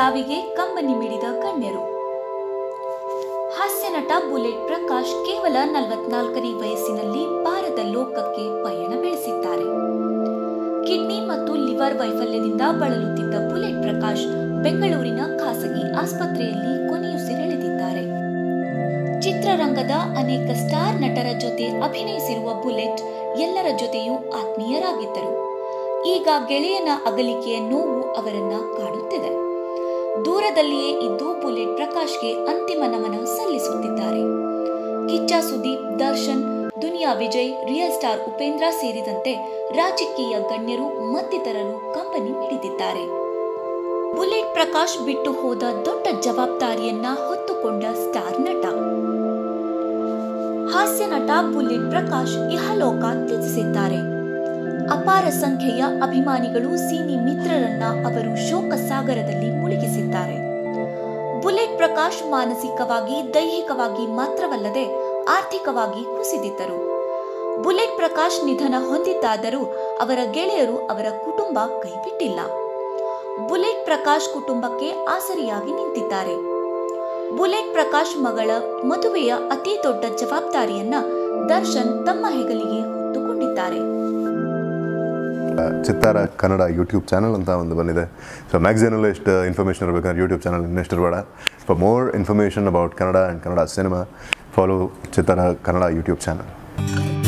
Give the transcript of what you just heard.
ಸಾವಿಗೆ ಕಂಬನಿ ಮಿಡಿದ ಗಣ್ಯರು ಹಾಸ್ಯ ನಟ ಬುಲೆಟ್ ಪ್ರಕಾಶ್ ಕೇವಲ ನಲವತ್ನಾಲ್ಕನೇ ವಯಸ್ಸಿನಲ್ಲಿ ಭಾರತ ಲೋಕಕ್ಕೆ ಪಯಣ ಬೆಳೆಸಿದ್ದಾರೆ ಕಿಡ್ನಿ ಮತ್ತು ಲಿವರ್ ವೈಫಲ್ಯದಿಂದ ಬಳಲುತ್ತಿದ್ದ ಬುಲೆಟ್ ಪ್ರಕಾಶ್ ಬೆಂಗಳೂರಿನ ಖಾಸಗಿ ಆಸ್ಪತ್ರೆಯಲ್ಲಿ ಕೊನೆಯುಸಿರೆಳೆದಿದ್ದಾರೆ ಚಿತ್ರರಂಗದ ಅನೇಕ ಸ್ಟಾರ್ ನಟರ ಜೊತೆ ಅಭಿನಯಿಸಿರುವ ಬುಲೆಟ್ ಎಲ್ಲರ ಜೊತೆಯೂ ಆತ್ಮೀಯರಾಗಿದ್ದರು ಈಗ ಗೆಳೆಯನ ಅಗಲಿಕೆಯ ನೋವು ಅವರನ್ನ ಕಾಡುತ್ತಿದೆ ದೂರದಲ್ಲಿಯೇ ಇದ್ದು ಬುಲೆಟ್ ಪ್ರಕಾಶ್ಗೆ ಅಂತಿಮ ನಮನ ಸಲ್ಲಿಸುತ್ತಿದ್ದಾರೆ ಕಿಚ್ಚ ಸುದೀಪ್ ದರ್ಶನ್ ದುನಿಯಾ ವಿಜಯ್ ರಿಯಲ್ ಸ್ಟಾರ್ ಉಪೇಂದ್ರ ಸೇರಿದಂತೆ ರಾಜಕೀಯ ಗಣ್ಯರು ಮತ್ತಿತರರು ಕಂಬನಿ ಮಿಡಿದಿದ್ದಾರೆ ಬುಲೆಟ್ ಪ್ರಕಾಶ್ ಬಿಟ್ಟು ಹೋದ ದೊಡ್ಡ ಜವಾಬ್ದಾರಿಯನ್ನ ಹೊತ್ತುಕೊಂಡ ಸ್ಟಾರ್ ನಟ ಹಾಸ್ಯ ನಟ ಬುಲೆಟ್ ಪ್ರಕಾಶ್ ಇಹಲೋಕ ತ್ಯಜಿಸಿದ್ದಾರೆ ಅಪಾರ ಸಂಖ್ಯೆಯ ಅಭಿಮಾನಿಗಳು ಸಿನಿ ಮಿತ್ರರನ್ನ ಅವರು ಶೋಕ ಸಾಗರದಲ್ಲಿ ಮುಳುಗಿಸಿದ್ದಾರೆ ಬುಲೆಟ್ ಪ್ರಕಾಶ್ ಮಾನಸಿಕವಾಗಿ ದೈಹಿಕವಾಗಿ ಮಾತ್ರವಲ್ಲದೆ ಆರ್ಥಿಕವಾಗಿ ಕುಸಿದಿದ್ದರು ಬುಲೆಟ್ ಪ್ರಕಾಶ್ ನಿಧನ ಹೊಂದಿದ್ದಾದರೂ ಅವರ ಗೆಳೆಯರು ಅವರ ಕುಟುಂಬ ಕೈಬಿಟ್ಟಿಲ್ಲ ಬುಲೆಟ್ ಪ್ರಕಾಶ್ ಕುಟುಂಬಕ್ಕೆ ಆಸರಿಯಾಗಿ ನಿಂತಿದ್ದಾರೆ ಬುಲೆಟ್ ಪ್ರಕಾಶ್ ಮಗಳ ಮದುವೆಯ ಅತಿ ದೊಡ್ಡ ಜವಾಬ್ದಾರಿಯನ್ನ ದರ್ಶನ್ ತಮ್ಮ ಹೆಗಲಿಗೆ ಹೊತ್ತುಕೊಂಡಿದ್ದಾರೆ ಚಿತ್ತಾರ ಕನ್ನಡ ಯೂಟ್ಯೂಬ್ ಚಾನಲ್ ಅಂತ ಒಂದು ಬಂದಿದೆ ಸೊ ಮ್ಯಾಗ್ಝಿನಲ್ಲೂ ಎಷ್ಟು ಇನ್ಫಾರ್ಮೇಷನ್ ಇರಬೇಕಂದ್ರೆ ಯೂಟ್ಯೂಬ್ ಚಾನಲ್ ಇನ್ನೆಷ್ಟು ಇರಬೇಡ for more information about Kannada and Kannada cinema follow Chittara Kannada YouTube channel